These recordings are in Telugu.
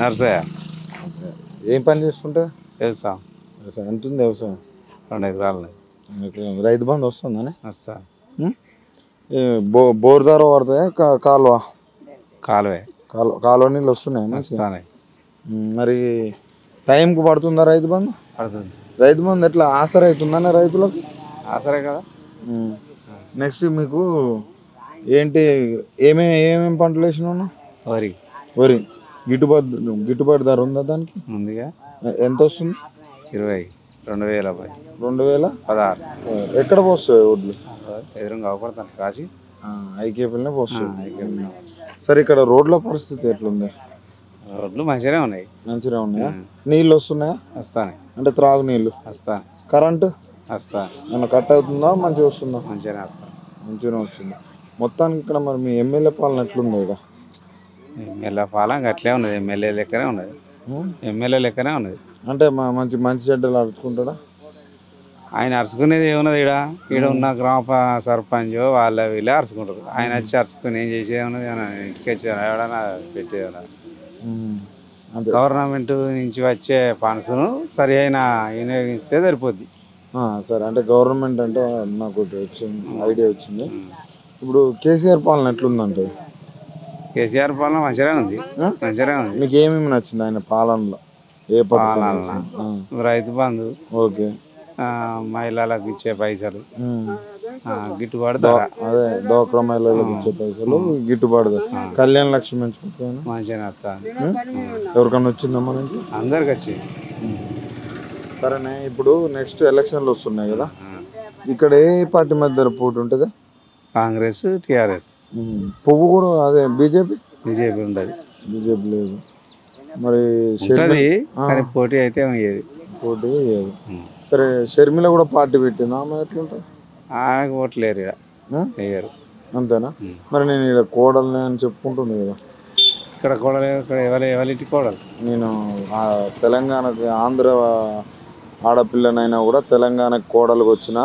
నర్సయ్య ఏం పని చేస్తుంటే వ్యవసాయం వ్యవసాయం ఎంత ఉంది వ్యవసాయం రెండు ఎకరాలు మీకు రైతు బంధు వస్తుందని నర్సయ్య బో బోర్ ద్వారా పడతాయా కా- కాలువ కాలువే కాలువ కాలువ నీళ్ళు వస్తున్నాయి వస్తానే మరి టైంకి పడుతుందా రైతు బంధు పడుతుంది రైతు బంధు ఎట్లా ఆసర అవుతుందన్న రైతులకు ఆసరే కదా నెక్స్ట్ మీకు ఏంటి ఏమే ఏమేమి పంటలు వేసినావు వరి వరి గిట్టుబాటు గిట్టుబాటు ధర ఉందా దానికి ముందుగా ఎ- ఎంత వస్తుంది ఇరవై రెండు వేల పది రెండు వేల పదహారు ఎక్కడ పోస్తాయి వడ్లు ఎదురుగా అవపడతాను కాశీ ఐకేపీలనే పోస్తాయి సరే ఇక్కడ రోడ్ల పరిస్థితి ఎట్లుంది రోడ్లు మంచిగానే ఉన్నాయి మంచిగా ఉన్నాయా నీళ్ళు వస్తున్నాయా వస్తానే అంటే త్రాగు నీళ్ళు వస్తాను కరెంటు వస్తాను ఏమన్నా కట్ అవుతుందా మంచిగా వస్తుందా మంచిగానే వస్తాను మంచిగానే వస్తుంది మొత్తానికి ఇక్కడ మరి మీ ఎమ్మెల్యే పాలన ఎట్లుంది ఇక్కడ ఎమ్మెల్యే పాలన అట్లే ఉన్నది ఎమ్మెల్యే లెక్కనే ఉన్నది ఉం? ఎమ్మెల్యే లెక్కనే ఉన్నది అంటే మా మంచి మంచి చెడ్డలు అడుచుకుంటాడా ఆయన అరుచుకునేది ఏమున్నది ఈడ ఈడ ఉన్న గ్రామ ప- సర్పంచ్ వాళ్ళ వీళ్ళే అరుచుకుంటారు ఆయన వచ్చి అరుచుకుని ఏం చేసేది ఉన్నది ఆయన ఇంటికి వచ్చి ఎవడన్నా పెట్టేది ఉన్నది అంతే గవర్నమెంట్ నుంచి వచ్చే ఫండ్స్ను సరి అయిన వినియోగిస్తే సరిపోద్ది ఆ, సరే అంటే గవర్నమెంట్ అంటే నాకు ఒకటి వచ్చింది ఐడియా వచ్చింది ఇప్పుడు కేసీఆర్ పాలన ఎట్లుందంటే కేసీఆర్ పాలన మంచిగానే ఉంది ఆ? మంచిగానే ఉంది మీకు ఏమేమి నచ్చింది ఆయన పాలనలో ఏ పథకం పాలన. నచ్చింది? ఆ, రైతు బంధు ఓకే ఆ, మహిళలకు ఇచ్చే పైసలు ఉమ్. ఆ, గిట్టుబాటు ధర అదే డోక్రా మహిళలకు ఇచ్చే పైసలు గిట్టుబాటు ధర. కళ్యాణ్ లక్ష్మి పెంచుకుంటాను మంచిగానే వస్తుంది ఎవరికన్నా వచ్చిందా మనకి అందరికి వచ్చింది సరేనే ఇప్పుడు నెక్స్ట్ ఎలక్షన్లు వస్తున్నాయి కదా ఇక్కడ ఏ పార్టీ మధ్య పోటీ ఉంటుంది కాంగ్రెస్ టీఆర్ఎస్ పువ్వు కూడా అదే బీజేపీ బీజేపీ ఉండదు బీజేపీ లేదు మరి షర్మిల ఉంటుంది కానీ పోటీ అయితే అయ్యేది పోటీ లేదు సరే షర్మిల కూడా పార్టీ పెట్టింది ఆమె ఎట్లుంటుంది ఆమెకు ఓట్లు లేరు ఇక్కడ ఆ? వేయరు అంతేనా ఉం. మరి నేను ఇక్కడ కోడల్ని అని చెప్పుకుంటుంది కదా ఇక్కడ కూడా ఇక్కడ ఎవరి ఎవరింటి కోడలు నేను ఆ తెలంగాణకి ఆంధ్ర ఆడపిల్లనైనా కూడా తెలంగాణకి కోడలుగా వచ్చిన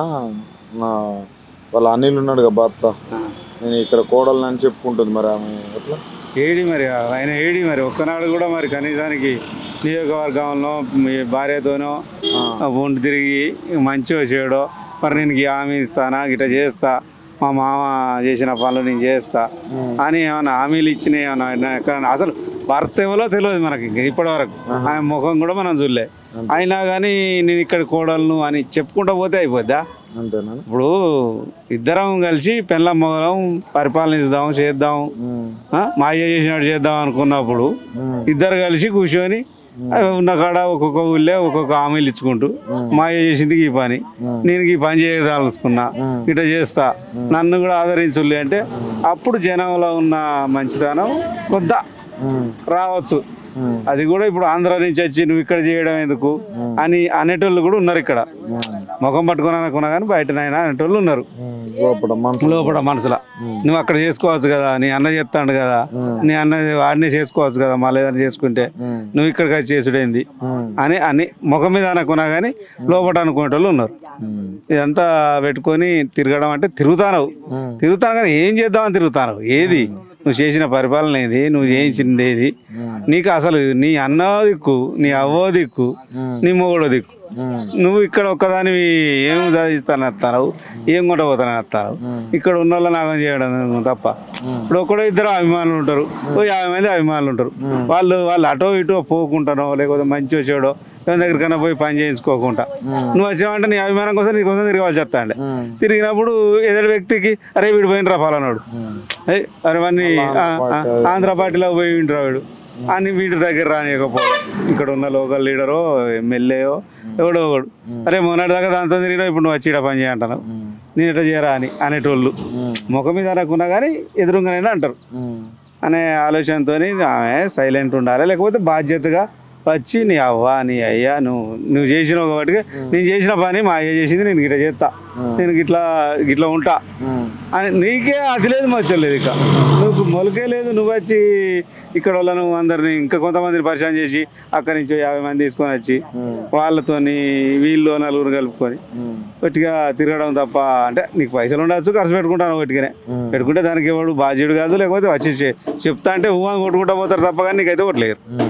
నా వాళ్ళ అనిల్ ఉన్నాడు కదా భర్త నేను ఇక్కడ కోడల్ని అని చెప్పుకుంటుంది మరి ఆమె ఎట్లా ఏడి మరి ఆయన ఏడి మరి ఒక్కనాడు కూడా మరి కనీసానికి నియోజకవర్గంలో మీ భార్యతోనో ఒంటి తిరిగి మంచిగా చేయడో మరి నేను ఈ హామీ ఇస్తానా గిట్ట చేస్తా మా మామ చేసిన పనులు నేను చేస్తా అని ఏమైనా హామీలు ఇచ్చిన ఏమైనా ఎక్కడైనా అసలు భర్త ఎవరో తెలియదు మనకి ఇంక ఇప్పటి వరకు ఆయన ముఖం కూడా మనం చూడలే అయినా కానీ నేను ఇక్కడ కోడలను అని చెప్పుకుంటూ పోతే అయిపోద్దా అంతేనా ఇప్పుడు ఇద్దరం కలిసి పెళ్ళం మొగలం పరిపాలనిద్దాం చేద్దాం ఉం. ఆ, మా అయ్య చేసినట్టు చేద్దాం అనుకున్నప్పుడు ఉం. ఇద్దరు కలిసి కూర్చొని ఆ, ఉన్న కాడ ఒక్కొక్క ఊళ్ళో ఒక్కొక్క హామీలు ఇచ్చుకుంటూ మా అయ్య చేసింది ఈ పని నేను ఈ పని చేయదలుచుకున్నా ఇట్లా చేస్తా నన్ను కూడా ఆదరించులే అంటే అప్పుడు జనంలో ఉన్న మంచితనం కొంత ఉం. రావచ్చు ఉం. అది కూడా ఇప్పుడు ఆంధ్ర నుంచి వచ్చి నువ్వు ఇక్కడ చేయడం ఎందుకు అని అనేటోళ్ళు కూడా ఉన్నారు ఇక్కడ ముఖం పట్టుకొని అనుకున్నా కానీ బయటనైనా అనేటోళ్ళు ఉన్నారు ఉం. లోపల మనసు లోపల మనసులో నువ్వు అక్కడ చేసుకోవచ్చు కదా నీ అన్న చెప్తాడు కదా నీ అన్న వాడిని చేసుకోవచ్చు కదా మళ్ళీ ఏదైనా చేసుకుంటే ఉం. నువ్వు ఇక్కడికి వచ్చి చేసుడేంది ఉం. అని అని ముఖం మీద అనుకున్నా కానీ లోపల అనుకునేటోళ్ళు ఉన్నారు ఉం. ఇదంతా పెట్టుకొని తిరగడం అంటే తిరుగుతాను తిరుగుతాను కానీ ఏం చేద్దామని తిరుగుతాను ఏది నువ్వు చేసిన పరిపాలన ఏది నువ్వు చేయించింది ఏది నీకు అసలు నీ అన్న దిక్కు నీ అవ్వో దిక్కు నీ మొగడో దిక్కు ఉం. నువ్వు ఇక్కడ ఒక్కదానివి ఏం చదివిస్తాను వస్తావు ఏం కొంట పోతానని వస్తావు ఇక్కడ ఉన్న వాళ్ళ నాగం చేయడం తప్ప ఇప్పుడు ఒకడో ఇద్దరు అభిమానులు ఉంటారు ఓ యాభై మంది అభిమానులు ఉంటారు వాళ్ళు వాళ్ళు అటో ఇటో పోకుంటానో లేకపోతే మంచి వచ్చాడో ఎవరి దగ్గరికైనా పోయి పని చేయించుకోకుండా నువ్వు వచ్చినావంటే నీ అభిమానం కోసం నీ కోసం తిరగాల్సి వస్తాండే తిరిగినప్పుడు ఎదుటి వ్యక్తికి అరే వీడు పోయినరా ఫలానాడు ఏయ్, అరే వాడిని ఆ, ఆ, ఆంధ్ర పార్టీలో పోయి వింటరా వీడు అని వీడి దగ్గర రానియకపో ఇక్కడ ఉన్న లోకల్ లీడరో ఎమ్మెల్యేయో ఎవడో ఒకడు అరే మొన్నటి దాకా దాంతో తిరిగినా ఇప్పుడు నువ్వు వచ్చి ఈడ పని చేయంటాను నేను ఇట్లా చేయరా అని అనేటోళ్ళు ముఖం మీద అనకున్నా కానీ ఎదురుగానైనా అంటారు ఉం. అనే ఆలోచనతో ఆమె సైలెంట్ ఉండాలి లేకపోతే బాధ్యతగా వచ్చి నీ అవ్వ నీ అయ్యా నువ్వు నువ్వు చేసిన ఒకటిగా నేను చేసిన పని మా అయ్య చేసింది నేను గిట్లా చేస్తా నేను గిట్లా గిట్లా ఉంటా ఉం. అని నీకే అది లేదు మధ్య లేదు ఇక నువ్వు మొలకే లేదు నువ్వు వచ్చి ఇక్కడ వాళ్ళను అందరిని ఇంకా కొంతమందిని పరిచయం చేసి అక్కడి నుంచి యాభై మంది తీసుకొని వచ్చి వాళ్ళతోని వీళ్ళు నలుగురు కలుపుకొని ఉం. ఒట్టిగా తిరగడం తప్ప అంటే నీకు పైసలు ఉండొచ్చు ఖర్చు పెట్టుకుంటాను ఒట్టిగానే పెట్టుకుంటే దానికి ఎవడు బాధ్యుడు కాదు లేకపోతే వచ్చి చె- చెప్తా అంటే ఊహ కొట్టుకుంటా పోతారు తప్ప కానీ నీకైతే కొట్టలేరు ఉం.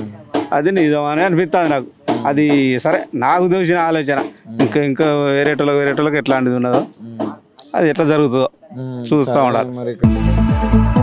అది నిజమని అనిపిస్తుంది నాకు అది సరే నాకు తెలిసిన ఆలోచన ఇంకా ఇంకా వేరేటోళ్ళకి వేరేటోళ్ళకి ఎట్లాంటిది ఉన్నదో అది ఎట్లా జరుగుతుందో చూస్తూ ఉండాలి మరి ఇక్కడ